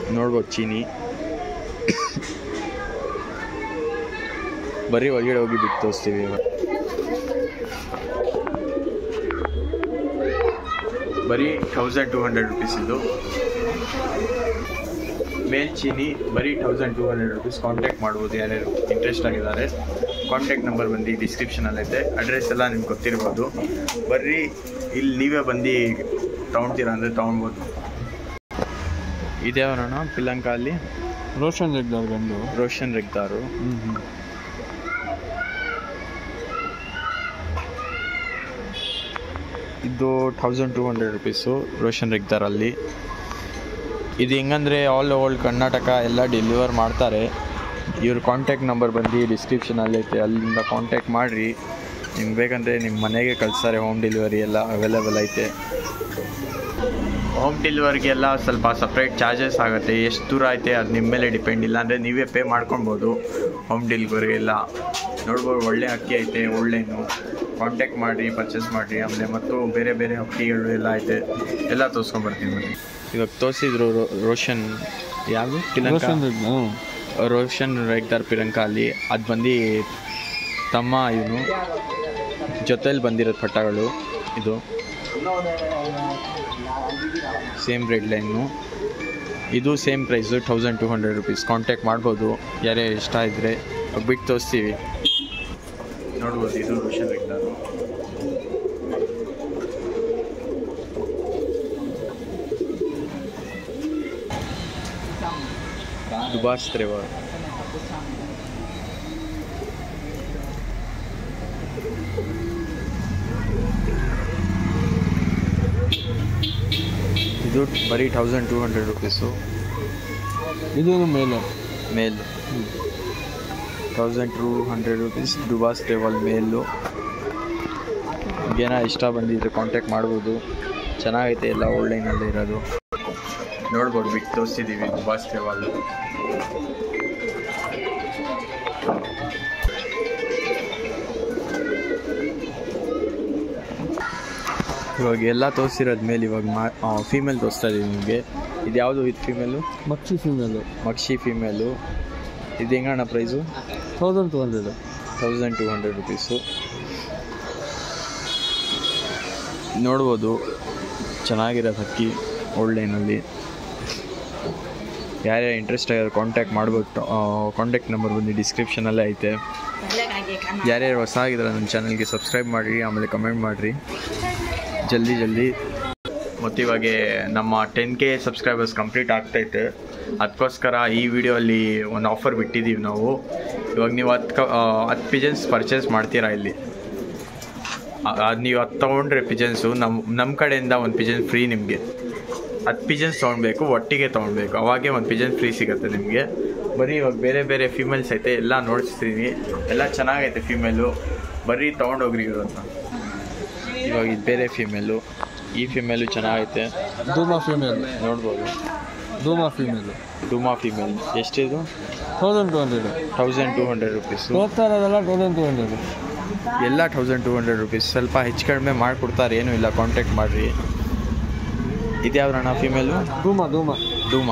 ನೋಡ್ಬೋದು ಚೀನಿ ಬರೀ ಒಳಗಡೆ ಹೋಗಿ ಬಿಟ್ಟು ತೋರಿಸ್ತೀವಿ ಇವಾಗ ಬರೀ ಥೌಸಂಡ್ ಟೂ ಹಂಡ್ರೆಡ್ ರುಪೀಸ್ ಇದು ಮೇಲ್ ಚೀನಿ ಬರೀ thousand two hundred rupees contact ಮಾಡ್ಬೋದು ಯಾರ್ಯಾರು ಇಂಟ್ರೆಸ್ಟ್ ಆಗಿದ್ದಾರೆ ಕಾಂಟ್ಯಾಕ್ಟ್ ನಂಬರ್ ಬಂದು ಡಿಸ್ಕ್ರಿಪ್ಷನಲ್ಲೈತೆ ಅಡ್ರೆಸ್ ಎಲ್ಲ ನಿಮ್ಗೆ ಗೊತ್ತಿರ್ಬೋದು ಬರ್ರಿ ಇಲ್ಲಿ ನೀವೇ ಬಂದು ತೊಗೊಳ್ತೀರಾ ಅಂದರೆ ತೊಗೊಳ್ಬೋದು ಇದ್ಯಾವರಣ ಪಿಲಂಕ ಅಲ್ಲಿ ರೋಷನ್ ರೆಗ್ದಾರ್ ಗಂಡು ರೋಷನ್ ರೆಗ್ದಾರು ಹ್ಞೂ ಹ್ಞೂ ಇದು ಥೌಸಂಡ್ ಟೂ ಹಂಡ್ರೆಡ್ ರುಪೀಸು ರೋಷನ್ ರೆಗ್ದಾರಲ್ಲಿ ಇದು ಹೆಂಗಂದರೆ ಆಲ್ ಓವರ್ ಕರ್ನಾಟಕ ಎಲ್ಲ ಡೆಲಿವರ್ ಮಾಡ್ತಾರೆ ಇವ್ರ ಕಾಂಟ್ಯಾಕ್ಟ್ ನಂಬರ್ ಬಂದು ಡಿಸ್ಕ್ರಿಪ್ಷನಲ್ಲಿ ಐತೆ ಅಲ್ಲಿಂದ ಕಾಂಟ್ಯಾಕ್ಟ್ ಮಾಡಿರಿ ನಿಮ್ಗೆ ಬೇಕಂದರೆ ನಿಮ್ಮ ಮನೆಗೆ ಕಳಿಸ್ತಾರೆ ಹೋಮ್ ಡೆಲಿವರಿ ಎಲ್ಲ ಅವೈಲೇಬಲ್ ಐತೆ ಹೋಮ್ ಡೆಲಿವರಿಗೆಲ್ಲ ಸ್ವಲ್ಪ ಸಪ್ರೇಟ್ ಚಾರ್ಜಸ್ ಆಗುತ್ತೆ ಎಷ್ಟು ದೂರ ಐತೆ ಅದು ನಿಮ್ಮ ಮೇಲೆ ಡಿಪೆಂಡ್ ಇಲ್ಲ ಅಂದರೆ ನೀವೇ ಪೇ ಮಾಡ್ಕೊಬೋದು ಹೋಮ್ ಡೆಲಿವರಿ ಎಲ್ಲ ನೋಡ್ಬೋದು ಒಳ್ಳೆ ಅಕ್ಕಿ ಐತೆ ಒಳ್ಳೆನು ಕಾಂಟ್ಯಾಕ್ಟ್ ಮಾಡಿರಿ ಪರ್ಚೇಸ್ ಮಾಡಿರಿ ಆಮೇಲೆ ಮತ್ತು ಬೇರೆ ಬೇರೆ ಅಕ್ಕಿಗಳು ಎಲ್ಲ ಐತೆ ಎಲ್ಲ ತೋರಿಸ್ಕೊಂಬರ್ತೀನಿ ಬನ್ನಿ ಇವಾಗ ತೋರಿಸಿದ್ರು ರೋಷನ್ ಯಾವುದು ರೋಷನ್ ರೆಗ್ ಹ್ಞೂ ರೋಷನ್ ರೇಗ್ದಾರ್ ಪಿರಂಕ ಅಲ್ಲಿ ಅದು ಬಂದು ತಮ್ಮ ಇವನು ಜೊತೆಲಿ ಬಂದಿರೋದು ಪಟ್ಟಗಳು ಇದು ಸೇಮ್ ರೆಡ್ ಲೈನು ಇದು same price thousand two hundred rupees contact ಮಾಡ್ಬೋದು ಯಾರ್ಯಾರು ಇಷ್ಟ ಇದ್ದರೆ ಬಿಟ್ಟು ತೋರಿಸ್ತೀವಿ ನೋಡ್ಬೋದು ಇದು ರೋಷನ್ ರೆಗ್ದಾರು ದುಬಾಸ್ ತ್ರೆವರ್ ಇದು ಬರೀ ಥೌಸಂಡ್ ಟೂ ಹಂಡ್ರೆಡ್ ರುಪೀಸು ಇದು ಮೇಲೆ male thousand two hundred rupees ದುಬಾಸ್ ಟೇಬಲ್ ಮೇಲು ಏನೋ ಇಷ್ಟ ಬಂದಿದ್ರೆ ಕಾಂಟ್ಯಾಕ್ಟ್ ಮಾಡ್ಬೋದು ಚೆನ್ನಾಗೈತೆ ಎಲ್ಲ ಆನ್ಲೈನಲ್ಲಿ ಇರೋದು ನೋಡ್ಬೋದು ಬಿಟ್ಟು ತೋರಿಸಿದ್ದೀವಿ ದುಬಾಸ್ ಟೇಬಲ್ ಇವಾಗ ಎಲ್ಲ ತೋರಿಸಿರೋದ ಮೇಲೆ ಇವಾಗ ಮಾ ಫೀಮೇಲ್ ತೋರಿಸ್ತಾ ಇದ್ದೀವಿ ನಿಮಗೆ ಇದು ಯಾವುದು ಇದು ಫೀಮೇಲು ಮಕ್ಷಿ ಫೀಮೇಲು ಮಕ್ಷಿ ಫೀಮೇಲು ಇದು ಹೆಂಗಣ್ಣ price thousand two hundred thousand two hundred rupees ನೋಡ್ಬೋದು ಚೆನ್ನಾಗಿರೋದು ಅಕ್ಕಿ ಆನ್ಲೈನಲ್ಲಿ ಯಾರ್ಯಾರು ಇಂಟ್ರೆಸ್ಟ್ ಆಗಿರೋ ಕಾಂಟ್ಯಾಕ್ಟ್ ಮಾಡ್ಬೋದು ಕಾಂಟ್ಯಾಕ್ಟ್ ನಂಬರ್ ಬಂದು ಡಿಸ್ಕ್ರಿಪ್ಷನಲ್ಲೇ ಐತೆ ಯಾರ್ಯಾರು ಹೊಸ ಆಗಿದ್ರೆ ನನ್ನ ಚಾನಲ್ಗೆ ಸಬ್ಸ್ಕ್ರೈಬ್ ಮಾಡಿರಿ ಆಮೇಲೆ ಕಮೆಂಟ್ ಮಾಡಿರಿ ಜಲ್ದಿ ಜಲ್ದಿ ಮತ್ತು ಇವಾಗ ನಮ್ಮ ಟೆನ್ ಕೆ ಸಬ್ಸ್ಕ್ರೈಬರ್ಸ್ ಕಂಪ್ಲೀಟ್ ಆಗ್ತೈತೆ ಅದಕ್ಕೋಸ್ಕರ ಈ ವಿಡಿಯೋಲ್ಲಿ ಒಂದು ಆಫರ್ ಬಿಟ್ಟಿದ್ದೀವಿ ನಾವು ಇವಾಗ ನೀವು ಹತ್ತು ಕ ಹತ್ತು ಪಿಜನ್ಸ್ ಪರ್ಚೇಸ್ ಮಾಡ್ತೀರಾ ಇಲ್ಲಿ ಅದು ನೀವು ಹತ್ತು ತೊಗೊಂಡ್ರೆ ಪಿಜನ್ಸು ನಮ್ಮ ನಮ್ಮ ಕಡೆಯಿಂದ ಒಂದು ಪಿಜನ್ ಫ್ರೀ ನಿಮಗೆ ಹತ್ತು ಪಿಜನ್ಸ್ ತೊಗೊಳ್ಬೇಕು ಒಟ್ಟಿಗೆ ತೊಗೊಳ್ಬೇಕು ಅವಾಗೇ ಒಂದು ಪಿಜನ್ ಫ್ರೀ ಸಿಗುತ್ತೆ ನಿಮಗೆ ಬರೀ ಇವಾಗ ಬೇರೆ ಬೇರೆ ಫೀಮೇಲ್ಸ್ ಐತೆ ಎಲ್ಲ ನೋಡಿಸ್ತೀನಿ ಎಲ್ಲ ಚೆನ್ನಾಗೈತೆ ಫೀಮೇಲು ಬರೀ ತೊಗೊಂಡೋಗ್ರಿ ಇವರು ಅಂತ ಇವಾಗ ಇದು ಬೇರೆ ಫೀಮೇಲು ಈ ಫೀಮೇಲು ಚೆನ್ನಾಗೈತೆ ಧೂಮಾ ಫೀಮೇಲ್ ನೋಡ್ಬೋದು ಧೂಮಾ ಫೀಮೇಲು ಡುಮಾ ಫೀಮೇಲ್ ಎಷ್ಟಿದು thousand two hundred thousand two hundred rupees ಹೋಗ್ತಾ ಇರೋದೆಲ್ಲ ತೌಸಂಡ್ ಟು ಹಂಡ್ರೆಡ್ ಎಲ್ಲ ತೌಸಂಡ್ ಟೂ ಹಂಡ್ರೆಡ್ ರುಪೀಸ್ ಸ್ವಲ್ಪ ಹೆಚ್ಚು ಕಡಿಮೆ ಮಾಡಿಕೊಡ್ತಾರೆ ಏನೂ ಇಲ್ಲ ಕಾಂಟ್ಯಾಕ್ಟ್ ಮಾಡಿರಿ ಇದ್ಯಾವ್ರಣ್ಣ ಫೀಮೇಲು ಧೂಮಾ ಧೂಮಾ ಡೂಮಾ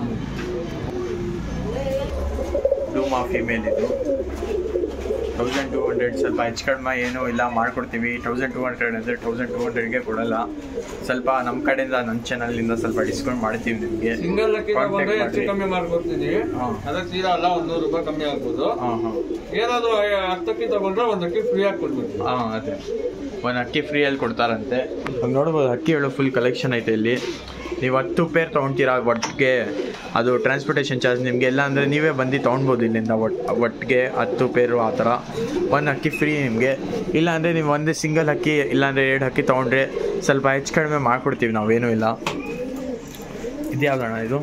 ಡೂಮಾ ಫೀಮೇಲ್ ಇದು ತೌಸಂಡ್ ಟೂ ಹಂಡ್ರೆಡ್ ಸ್ವಲ್ಪ ಹೆಚ್ಚು ಕಡಿಮೆ ಏನೂ ಇಲ್ಲ ಮಾಡ್ಕೊಡ್ತೀವಿ ತೌಸಂಡ್ ಟೂ ಹಂಡ್ರೆಡ್ ಅಂದರೆ ತೌಸಂಡ್ ಟೂ ಹಂಡ್ರೆಡ್ಗೆ ಕೊಡಲ್ಲ ಸ್ವಲ್ಪ ನಮ್ಮ ಕಡೆಯಿಂದ ನನ್ನ ಚಾನಲಿಂದ ಸ್ವಲ್ಪ ಡಿಸ್ಕೌಂಟ್ ಮಾಡ್ತೀವಿ ನಿಮಗೆ ಸಿಂಗಲ್ ಅಕ್ಕಿ Contact ಬಂದ್ರೆ ಹೆಚ್ಚು ಮಾಡಿ. ಕಮ್ಮಿ ಮಾಡ್ಕೊಡ್ತೀನಿ ಹಾಂ ಅದಕ್ಕೆ ತೀರಾ ಅಲ್ಲ ಒಂದು ನೂರು ರೂಪಾಯಿ ಕಮ್ಮಿ ಆಗ್ಬೋದು ಹಾಂ ಹಾಂ ಏನಾದ್ರು ಹತ್ತು ಅಕ್ಕಿ ತಗೊಂಡ್ರೆ ಒಂದು ಅಕ್ಕಿ ಫ್ರೀ ಆಗಿ ಕೊಡ್ಬೇಕು ಹಾಂ ಅದೇ ಒಂದು ಅಕ್ಕಿ ಫ್ರೀಯಲ್ಲಿ ಕೊಡ್ತಾರಂತೆ ಇವಾಗ ನೋಡ್ಬೋದು ಅಕ್ಕಿಗಳು ಫುಲ್ ಕಲೆಕ್ಷನ್ ಐತೆ ಇಲ್ಲಿ ನೀವು ಹತ್ತು ಪೇರ್ ತೊಗೊಳ್ತೀರಾ ಒಟ್ಟಿಗೆ ಅದು ಟ್ರಾನ್ಸ್ಪೋರ್ಟೇಷನ್ ಚಾರ್ಜ್ ನಿಮಗೆ ಎಲ್ಲ ಅಂದರೆ ನೀವೇ ಬಂದು ತೊಗೊಳ್ಬೋದು ಇಲ್ಲಿಂದ ಒಟ್ ಒಟ್ಟಿಗೆ ಹತ್ತು ಪೇರು ಆ ಥರ ಒಂದು ಅಕ್ಕಿ ಫ್ರೀ ನಿಮಗೆ ಇಲ್ಲ ಅಂದರೆ ನೀವು ಒಂದೇ ಸಿಂಗಲ್ ಅಕ್ಕಿ ಇಲ್ಲಾಂದರೆ ಎರಡು ಅಕ್ಕಿ ತೊಗೊಂಡ್ರೆ ಸ್ವಲ್ಪ ಹೆಚ್ಚು ಕಡಿಮೆ ಮಾಡಿಕೊಡ್ತೀವಿ ನಾವೇನೂ ಇಲ್ಲ ಇದು ಯಾವ್ದಣ್ಣ ಇದು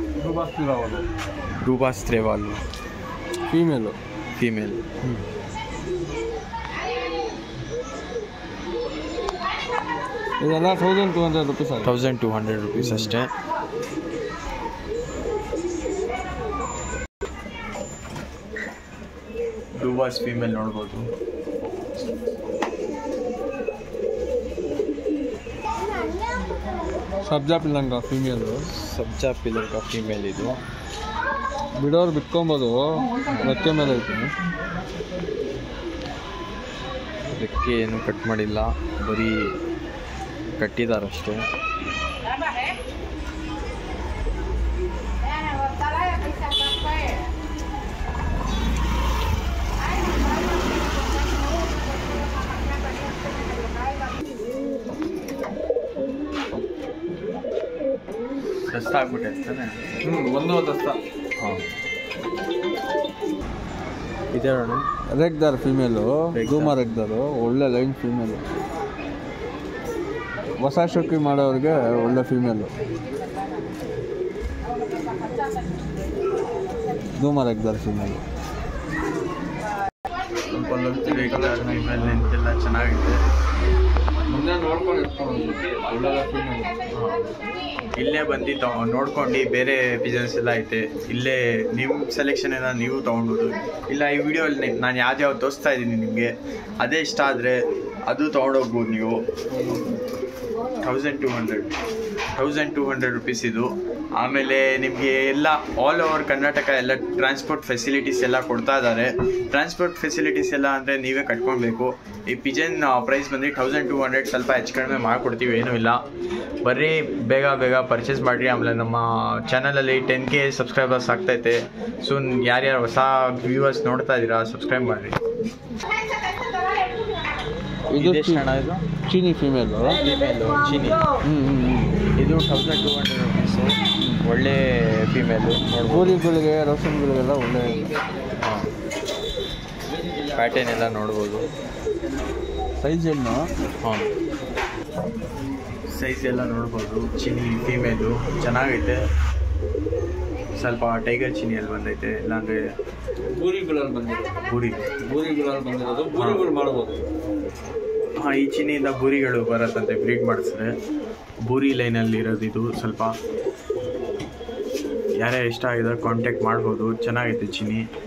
ರೂಬಾಸ್ ತ್ರೇವಾಲ್ ಫೀಮೇಲು ಫೀಮೇಲ್ ಇದೆಲ್ಲ ತೌಸಂಡ್ ಟು ಹಂಡ್ರೆಡ್ ರುಪೀಸ್ ಆಗುತ್ತೆ ತೌಸಂಡ್ ಟೂ ಹಂಡ್ರೆಡ್ ರುಪೀಸ್ ಅಷ್ಟೇ ಡೂಬಾಸ್ ಫೀಮೇಲ್ ನೋಡ್ಬೋದು ಸಬ್ಜಾ ಪಿಲ್ಲಂಗ ಫೀಮೇಲು ಸಬ್ಜಾ ಪಿಲರ್ ಫೀಮೇಲ್ ಇದು ಬಿಡೋರು ಬಿಟ್ಕೊಬೋದು ರೆಕ್ಕೆ ಮೇಲೆ ಐತೆ ರೆಕ್ಕೆ ಏನು ಕಟ್ ಮಾಡಿಲ್ಲ ಬರೀ ಕಟ್ಟಿದಾರಷ್ಟೇ ದಸ್ತ ಆಗ್ಬಿಟ್ಟೆ ತಾನೆ ಹ್ಞೂ ಒಂದು ದಸ್ತ ಹಾಂ ಇದೆ ಅಣ್ಣ ರೆಗ್ದಾರ್ ಫೀಮೇಲು ರೆಗ್ದಾರ್. ಧೂಮ ರೆಗ್ದಾರು ಒಳ್ಳೆ ಲೈನ್ ಫೀಮೇಲು ಹೊಸ ಶೋಕಿ ಮಾಡೋರಿಗೆ ಒಳ್ಳೆ ಫೀಮೇಲು ಧೂಮ ರೆಗ್ದಾರ್ ಫೀಮೇಲು ಸ್ವಲ್ಪ ಲೊಂಚು ರೆಗ್ಯುಲರ್ ಮೇಲೆ ನಿಂತೆಲ್ಲ ಚೆನ್ನಾಗಿದೆ ಮುಂದೆ ನೋಡ್ಕೊಂಡು ಇಟ್ಕೊಂಡು ಒಳ್ಳೆ ಫೀಮೇಲು ಇಲ್ಲೇ ಬಂದು ತಗೊ ನೋಡ್ಕೊಂಡು ಬೇರೆ ಬಿಸ್ನೆಸ್ ಎಲ್ಲ ಐತೆ ಇಲ್ಲೇ ನಿಮ್ಮ ಸೆಲೆಕ್ಷನ್ ಎಲ್ಲ ನೀವು ತೊಗೊಳ್ಬೋದು ಇಲ್ಲ ಈ ವಿಡಿಯೋಲ್ಲಿ ನಾನು ಯಾವ್ದು ಯಾವ್ದು ತೋರಿಸ್ತಾ ಇದ್ದೀನಿ ನಿಮಗೆ ಅದೇ ಇಷ್ಟ ಆದರೆ ಅದು ತೊಗೊಂಡೋಗ್ಬೋದು ನೀವು thousand two hundred thousand two hundred rupees ಇದು ಆಮೇಲೆ ನಿಮಗೆ ಎಲ್ಲ ಆಲ್ ಓವರ್ ಕರ್ನಾಟಕ ಎಲ್ಲ ಟ್ರಾನ್ಸ್ಪೋರ್ಟ್ ಫೆಸಿಲಿಟೀಸ್ ಎಲ್ಲ ಕೊಡ್ತಾ ಇದ್ದಾರೆ ಟ್ರಾನ್ಸ್ಪೋರ್ಟ್ ಫೆಸಿಲಿಟೀಸ್ ಎಲ್ಲ ಅಂದರೆ ನೀವೇ ಕಟ್ಕೊಳ್ಬೇಕು ಈ ಪಿಜನ್ ಪ್ರೈಸ್ ಬಂದು ತೌಸಂಡ್ ಟೂ ಹಂಡ್ರೆಡ್ ಸ್ವಲ್ಪ ಹೆಚ್ಚು ಕಡಿಮೆ ಮಾಡಿಕೊಡ್ತೀವಿ ಏನೂ ಇಲ್ಲ ಬರ್ರಿ ಬೇಗ ಬೇಗ ಪರ್ಚೇಸ್ ಮಾಡಿರಿ ಆಮೇಲೆ ನಮ್ಮ ಚಾನಲಲ್ಲಿ ಟೆನ್ ಕೆ ಸಬ್ಸ್ಕ್ರೈಬರ್ಸ್ ಆಗ್ತೈತೆ ಸೊ ಯಾರ್ಯಾರು ಹೊಸ ವ್ಯೂವರ್ಸ್ ನೋಡ್ತಾ ಇದ್ದೀರಾ ಸಬ್ಸ್ಕ್ರೈಬ್ ಮಾಡಿರಿ ಇದು ಇದೆಷ್ಟು ಹಣ ಇದು ಚೀನಿ ಫೀಮೇಲು ಫೀಮೇಲು ಚೀನಿ ಹ್ಞೂ ಹ್ಞೂ ಇದು ತೌಸಂಡ್ ಟೂ ಹಂಡ್ರೆಡ್ ರುಪೀಸು ಒಳ್ಳೆ ಫೀಮೇಲು ನೋಡ್ಬೋದು ಗೋರಿಗಳಿಗೆ ರಸಮ್ಗಳಿಗೆಲ್ಲ ಒಳ್ಳೆ ಹಾಂ ಪ್ಯಾಟರ್ನ್ ಎಲ್ಲ ನೋಡ್ಬೋದು ಸೈಜ್ ಏನು ಹಾಂ ಸೈಜ್ ಎಲ್ಲ ನೋಡ್ಬೋದು ಚಿನಿ ಫೀಮೇಲು ಚೆನ್ನಾಗೈತೆ ಸ್ವಲ್ಪ ಟೈಗರ್ ಚಿನಿಯಲ್ಲಿ ಬಂದೈತೆ ಇಲ್ಲಾಂದರೆ ಬೂರಿಗಳಲ್ಲಿ ಬಂದಿರೋದು ಬೂರಿ ಬೂರಿಗಳಲ್ಲಿ ಬಂದಿರೋದು ಬೂರಿಗಳು ಮಾಡ್ಬೋದು ಹಾಂ ಈ ಚಿನಿಯಿಂದ ಬೂರಿಗಳು ಬರತ್ತಂತೆ ಬ್ರೀಡ್ ಮಾಡಿಸಿದ್ರೆ ಬೂರಿ ಲೈನಲ್ಲಿ ಇರೋದು ಇದು ಸ್ವಲ್ಪ ಯಾರೇ ಇಷ್ಟ ಆಗಿದ್ರೆ ಕಾಂಟ್ಯಾಕ್ಟ್ ಮಾಡ್ಬೋದು ಚೆನ್ನಾಗೈತೆ ಚಿನಿ